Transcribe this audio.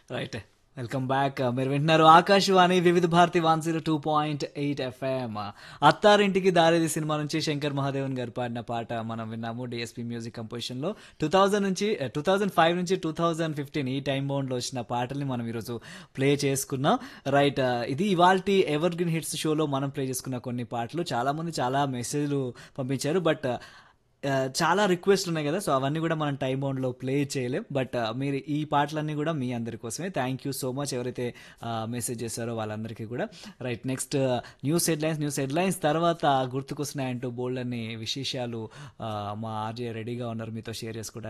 right welcome back మీరు వింటున్నారు Akashvani Vividh Bharati one zero two point eight FM Attarintiki Daredi cinema నుంచి శంకర్ మహాదేవన్ గారు పాడిన పాట మనం విన్నాము డిఎస్పి మ్యూజిక్ కంపోజిషన్ లో టూ థౌజండ్ నుంచి టూ థౌజండ్ ఫైవ్ నుంచి టూ థౌజండ్ ఫిఫ్టీన్ ఈ టైం బౌండ్ లో వచ్చిన పాటల్ని మనం ఈరోజు ప్లే చేసుకున్నాం రైట్ ఇది ఇవాల్టి ఎవర్ గ్రీన్ హిట్స్ షోలో మనం ప్లే చేసుకున్న కొన్ని పాటలు చాలా మంది చాలా మెసేజ్లు పంపించారు బట్ ఆ, చాలా రిక్వెస్ట్ ఉన్నాయి కదా సో అవన్నీ కూడా మనం టైం బౌండ్లో ప్లే చేయలేం బట్ ఆ, మీరు ఈ పాటలన్నీ కూడా మీ అందరి కోసమే థ్యాంక్ యూ సో మచ్ ఎవరైతే మెసేజ్ చేశారో వాళ్ళందరికీ కూడా right next news headlines news headlines తర్వాత గుర్తుకొస్తున్నాయంటూ బోల్డ్ అన్ని విశేషాలు ఆ, మా ఆర్జే రెడీగా ఉన్నారు మీతో షేర్ చేసుకోవడానికి